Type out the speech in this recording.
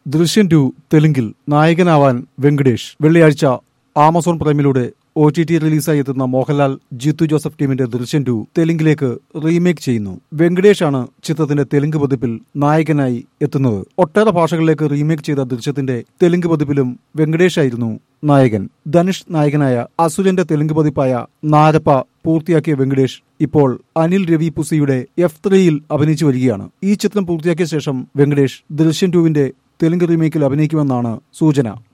ദൃശ്യം ടു തെലുങ്കിൽ നായകനാവാൻ വെങ്കടേഷ് വെള്ളിയാഴ്ച ആമസോൺ പ്രൈമിലൂടെ ഒ ടി ടി റിലീസായി എത്തുന്ന മോഹൻലാൽ ജിത്തു ജോസഫ് ടീമിന്റെ ദൃശ്യം ടു തെലുങ്കിലേക്ക് റീമേക്ക് ചെയ്യുന്നു വെങ്കടേഷ് ആണ് ചിത്രത്തിന്റെ തെലുങ്ക് പതിപ്പിൽ നായകനായി എത്തുന്നത് ഒട്ടേറെ ഭാഷകളിലേക്ക് റീമേക്ക് ചെയ്ത ദൃശ്യത്തിന്റെ തെലുങ്ക് പതിപ്പിലും വെങ്കടേഷ് ആയിരുന്നു നായകൻ ധനുഷ് നായകനായ അസുരന്റെ തെലുങ്ക് പതിപ്പായ നാരപ്പ പൂർത്തിയാക്കിയ വെങ്കടേഷ് ഇപ്പോൾ അനിൽ രവി പുസിയുടെ എഫ് ത്രീയിൽ അഭിനയിച്ചു വരികയാണ് ഈ ചിത്രം പൂർത്തിയാക്കിയ ശേഷം വെങ്കടേഷ് ദൃശ്യം ടുവിന്റെ തെലുങ്ക് റീമേക്കിൽ അഭിനയിക്കുമെന്നാണ് സൂചന